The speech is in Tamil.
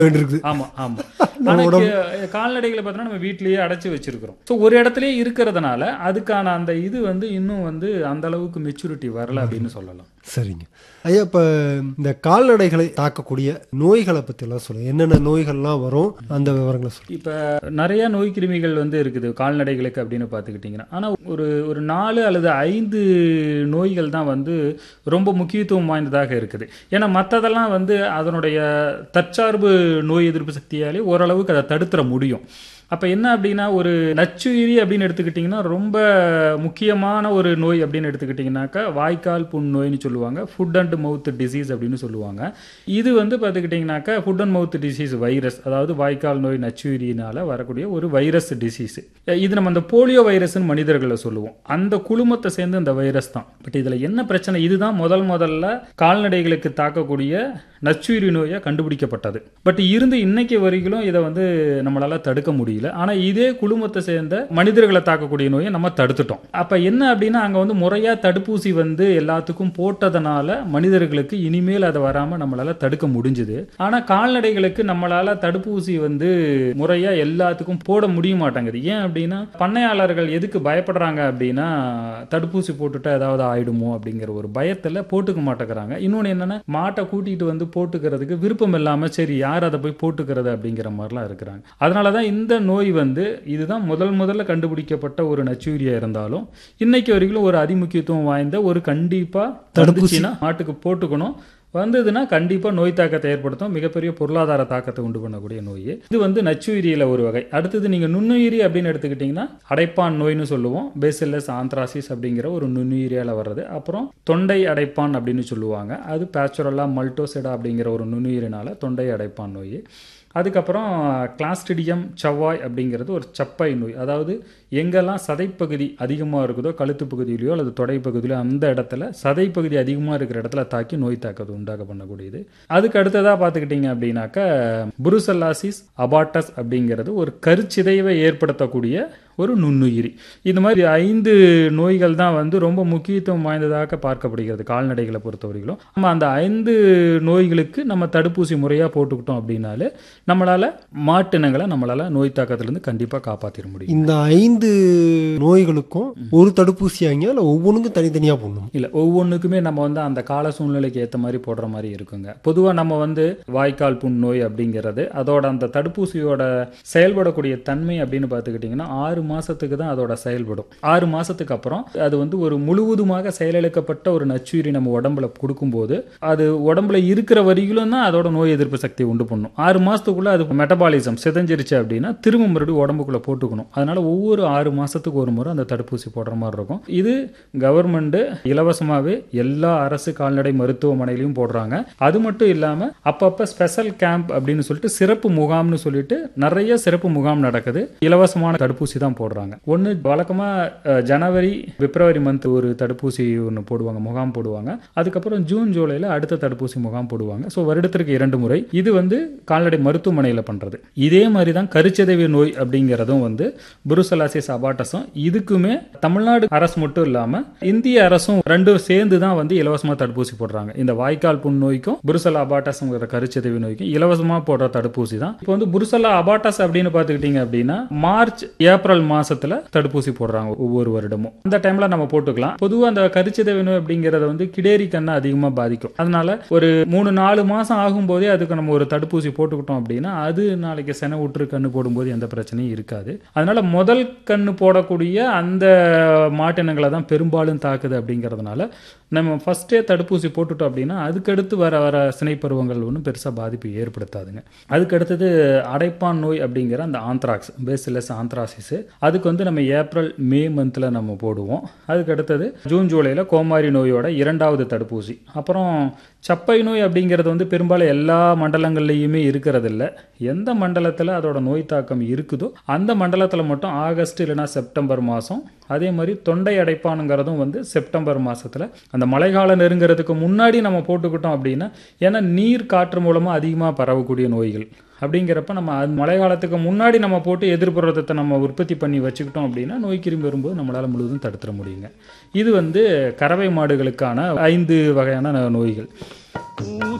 வேண்டியிருக்குது ஆமா ஆமா ஆனா கே- கால்நடைகளை பார்த்தோம்னா நம்ம வீட்லயே அடைச்சு வச்சிருக்கிறோம் ஸோ ஒரு இடத்துலயே இருக்கிறதுனால அதுக்கான அந்த இது வந்து இன்னும் வந்து அந்த அளவுக்கு மெச்சூரிட்டி வரல அப்படின்னு சொல்லலாம் சரிங்க ஐயா இப்போ இந்த கால்நடைகளை தாக்கக்கூடிய நோய்களை பற்றியெல்லாம் சொல்லுங்கள் என்னென்ன நோய்கள்லாம் வரும் அந்த விவரங்களை சொல்லுங்கள் இப்போ நிறைய நோய் கிருமிகள் வந்து இருக்குது கால்நடைகளுக்கு அப்படின்னு பார்த்துக்கிட்டிங்கன்னா ஆனால் ஒரு ஒரு நாலு அல்லது ஐந்து நோய்கள் தான் வந்து ரொம்ப முக்கியத்துவம் வாய்ந்ததாக இருக்குது ஏன்னா மற்றதெல்லாம் வந்து அதனுடைய தற்சார்பு நோய் எதிர்ப்பு சக்தியாலே ஓரளவுக்கு அதை தடுத்துற முடியும் அப்போ என்ன அப்படின்னா ஒரு நச்சுயிரி அப்படின்னு எடுத்துக்கிட்டிங்கன்னா ரொம்ப முக்கியமான ஒரு நோய் அப்படின்னு எடுத்துக்கிட்டிங்கனாக்கா வாய்க்கால் புண் நோய்னு சொல்லுவாங்க ஃபுட் அண்ட் மவுத் டிசீஸ் அப்படின்னு சொல்லுவாங்க இது வந்து பார்த்துக்கிட்டிங்கனாக்கா foot and mouth disease virus அதாவது வாய்க்கால் நோய் நச்சுயிரினால வரக்கூடிய ஒரு வைரஸ் டிசீஸ் இது நம்ம அந்த போலியோ வைரஸ்னு மனிதர்களை சொல்லுவோம் அந்த குழுமத்தை சேர்ந்து அந்த வைரஸ் தான் பட் இதில் என்ன பிரச்சனை இதுதான் முதல் முதல்ல கால்நடைகளுக்கு தாக்கக்கூடிய நச்சுயிரி நோயை கண்டுபிடிக்கப்பட்டது பட் இருந்து இன்னைக்கு வரைக்கும் இதை வந்து நம்மளால தடுக்க முடியல ஆனா இதே குழுமத்தை சேர்ந்த மனிதர்களை தாக்கக்கூடிய நோயை நம்ம தடுத்துட்டோம் அப்ப என்ன அப்படின்னா அங்க வந்து முறையா தடுப்பூசி வந்து எல்லாத்துக்கும் போட்டதனால மனிதர்களுக்கு இனிமேல் அதை வராம நம்மளால தடுக்க முடிஞ்சுது ஆனா கால்நடைகளுக்கு நம்மளால தடுப்பூசி வந்து முறையா எல்லாத்துக்கும் போட முடிய மாட்டேங்குது ஏன் அப்படின்னா பண்ணையாளர்கள் எதுக்கு பயப்படுறாங்க அப்படின்னா தடுப்பூசி போட்டுட்டா ஏதாவது ஆயிடுமோ அப்படிங்கிற ஒரு பயத்துல போட்டுக்க மாட்டேங்கிறாங்க இன்னொன்னு என்னன்னா மாட்டை கூட்டிட்டு வந்து போட்டுக்கிறதுக்கு விருப்பம் இல்லாம சரி யார் அதை போய் போட்டுக்கிறது அப்படிங்கிற மாதிரிலாம் இருக்கிறாங்க அதனாலதான் இந்த நோய் வந்து இதுதான் முதல் முதல்ல கண்டுபிடிக்கப்பட்ட ஒரு நச்சுயிரியா இருந்தாலும் இன்னைக்கு வரைக்கும் ஒரு அதிமுக்கியத்துவம் வாய்ந்த ஒரு கண்டிப்பா தடுப்பூசினா மாட்டுக்கு போட்டுக்கணும் வந்ததுன்னா கண்டிப்பா நோய் தாக்கத்தை ஏற்படுத்தும் மிகப்பெரிய பொருளாதார தாக்கத்தை உண்டு பண்ணக்கூடிய நோய் இது வந்து நச்சுயிரியில ஒரு வகை அடுத்தது நீங்க நுண்ணுயிரி அப்படின்னு எடுத்துக்கிட்டீங்கன்னா அடைப்பான் நோய்னு சொல்லுவோம் பேசில்லஸ் ஆந்த்ராசிஸ் அப்படிங்கிற ஒரு நுண்ணுயிரியால வர்றது அப்புறம் தொண்டை அடைப்பான் அப்படின்னு சொல்லுவாங்க அது பேச்சுரலா மல்டோசெடா அப்படிங்கிற ஒரு நுண்ணுயிரினால தொண்டை அடைப்பான் நோய் அதுக்கப்புறம் கிளாஸ்டிடியம் செவ்வாய் அப்படிங்கிறது ஒரு சப்பை நோய் அதாவது எங்கெல்லாம் சதைப்பகுதி அதிகமாக இருக்குதோ கழுத்து பகுதியிலையோ அல்லது தொடை பகுதியிலோ அந்த இடத்துல சதைப்பகுதி அதிகமாக இருக்கிற இடத்துல தாக்கி நோய் தாக்கத்தை உண்டாக பண்ணக்கூடியது அதுக்கு அடுத்ததாக பார்த்துக்கிட்டிங்க அப்படின்னாக்கா புருசல்லாசிஸ் அபாட்டஸ் அப்படிங்கிறது ஒரு கருச்சிதைவை ஏற்படுத்தக்கூடிய ஒரு நுண்ணுயிரி இந்த மாதிரி ஐந்து நோய்கள் தான் வந்து ரொம்ப முக்கியத்துவம் வாய்ந்ததாக பார்க்கப்படுகிறது கால்நடைகளை பொறுத்தவரையிலும் நம்ம அந்த ஐந்து நோய்களுக்கு நம்ம தடுப்பூசி முறையாக போட்டுக்கிட்டோம் அப்படின்னாலே நம்மளால மாட்டினங்களை நம்மளால நோய் தாக்கத்திலிருந்து கண்டிப்பாக காப்பாற்றிட முடியும் இந்த ஐந்து நோய்களுக்கும் ஒரு தடுப்பூசி வாங்க இல்லை ஒவ்வொன்றுக்கும் தனித்தனியாக போடணும் இல்லை ஒவ்வொன்றுக்குமே நம்ம வந்து அந்த கால சூழ்நிலைக்கு ஏற்ற மாதிரி போடுற மாதிரி இருக்குங்க பொதுவாக நம்ம வந்து வாய்க்கால் புண் நோய் அப்படிங்கிறது அதோட அந்த தடுப்பூசியோட செயல்படக்கூடிய தன்மை அப்படின்னு பார்த்துக்கிட்டிங்கன்னா ஆறு மாசத்துக்கு தான் அதோட செயல்படும் ஆறு மாசத்துக்கு அப்புறம் அது வந்து ஒரு முழுவதுமாக செயலிழக்கப்பட்ட ஒரு நச்சுயிரி நம்ம உடம்புல கொடுக்கும்போது அது உடம்புல இருக்கிற வரையிலும் தான் அதோட நோய் எதிர்ப்பு சக்தி உண்டு பண்ணும் ஆறு மாசத்துக்குள்ள அது மெட்டபாலிசம் சிதைஞ்சிருச்சு அப்படின்னா திரும்ப மறுபடியும் உடம்புக்குள்ள போட்டுக்கணும் அதனால ஒவ்வொரு ஆறு மாசத்துக்கு ஒரு முறை அந்த தடுப்பூசி போடுற மாதிரி இருக்கும் இது கவர்மெண்ட் இலவசமாவே எல்லா அரசு கால்நடை மருத்துவமனையிலையும் போடுறாங்க அது மட்டும் இல்லாம அப்பப்ப ஸ்பெஷல் கேம்ப் அப்படின்னு சொல்லிட்டு சிறப்பு முகாம்னு சொல்லிட்டு நிறைய சிறப்பு முகாம் நடக்குது இலவசமான தடுப்பூசி தான் போடுறாங்க ஒன்று வழக்கமா அஹ், ஜனவரி பிப்ரவரி மந்த் ஒரு தடுப்பூசி ஒன்று போடுவாங்க முகாம் போடுவாங்க அதுக்கப்புறம் ஜூன் ஜூலைல அடுத்த தடுப்பூசி முகாம் போடுவாங்க ஸோ வருடத்திற்கு இரண்டு முறை இது வந்து கால்நடை மருத்துவமனையில் பண்றது இதே மாதிரி தான் கருச்சிதைவு நோய் அப்படிங்கிறதும் வந்து புருசலாசிஸ் அபாட்டஸும் இதுக்குமே தமிழ்நாடு அரசு மட்டும் இல்லாம இந்திய அரசும் ரெண்டும் சேர்ந்து தான் வந்து இலவசமா தடுப்பூசி போடுறாங்க இந்த வாய்க்கால் புண் நோய்க்கும் புருசலா அபாட்டஸ்ங்கிற கருச்சிதைவு நோய்க்கும் இலவசமா போடுற தடுப்பூசி தான் இப்போ வந்து புருசலா அபாட்டஸ் அப்படின்னு பார்த்துக்கிட்டீங்க அப்படின்னா மார்ச் ஏப்ரல் மாசத்துல தடுப்பூசி போடுறாங்க ஒவ்வொரு வருடமும் அந்த டைம்ல நம்ம போட்டுக்கலாம் பொதுவா அந்த கருச்சிதைவு நோய் அப்படிங்கறத வந்து கிடேரி கண்ணை அதிகமா பாதிக்கும் அதனால ஒரு மூணு நாலு மாசம் ஆகும்போதே அதுக்கு நம்ம ஒரு தடுப்பூசி போட்டுக்கிட்டோம் அப்படின்னா அது நாளைக்கு சென விட்டுரு கண்ணு போடும்போது எந்த பிரச்சனையும் இருக்காது அதனால முதல் கண்ணு போடக்கூடிய அந்த மாட்டினங்களை தான் பெரும்பாலும் தாக்குது அப்படிங்கிறதுனால நம்ம ஃபர்ஸ்டே தடுப்பூசி போட்டுட்டோம் அப்படின்னா அதுக்கடுத்து வர வர சினைப்பருவங்கள் ஒன்றும் பெருசாக பாதிப்பு ஏற்படுத்தாதுங்க அதுக்கு அடுத்தது அடைப்பான் நோய் அப்படிங்கிற அந்த ஆந்த்ராக்ஸ் பேசிலஸ் ஆந்த்ராசிஸ் அதுக்கு வந்து நம்ம ஏப்ரல் மே மந்தில் நம்ம போடுவோம் அதுக்கு அடுத்தது ஜூன் ஜூலையில் கோமாரி நோயோட இரண்டாவது தடுப்பூசி அப்புறம் சப்பை நோய் அப்படிங்கிறது வந்து பெரும்பாலும் எல்லா மண்டலங்கள்லையுமே இருக்கிறது இல்ல எந்த மண்டலத்தில் அதோட நோய் தாக்கம் இருக்குதோ அந்த மண்டலத்தில் மட்டும் ஆகஸ்ட் இல்லைன்னா செப்டம்பர் மாதம் அதே மாதிரி தொண்டை அடைப்பானுங்கிறதும் வந்து செப்டம்பர் மாசத்துல அந்த மழைக்காலம் நெருங்கிறதுக்கு முன்னாடி நம்ம போட்டுக்கிட்டோம் அப்படின்னா ஏன்னா நீர் காற்று மூலமாக அதிகமாக பரவக்கூடிய நோய்கள் அப்படிங்கிறப்ப நம்ம அது மழை காலத்துக்கு முன்னாடி நம்ம போட்டு எதிர்ப்புறத்தை நம்ம உற்பத்தி பண்ணி வச்சுக்கிட்டோம் அப்படின்னா நோய் கிருமி வரும்போது நம்மளால் முழுவதும் தடுத்துட முடியுங்க இது வந்து கறவை மாடுகளுக்கான ஐந்து வகையான நோய்கள்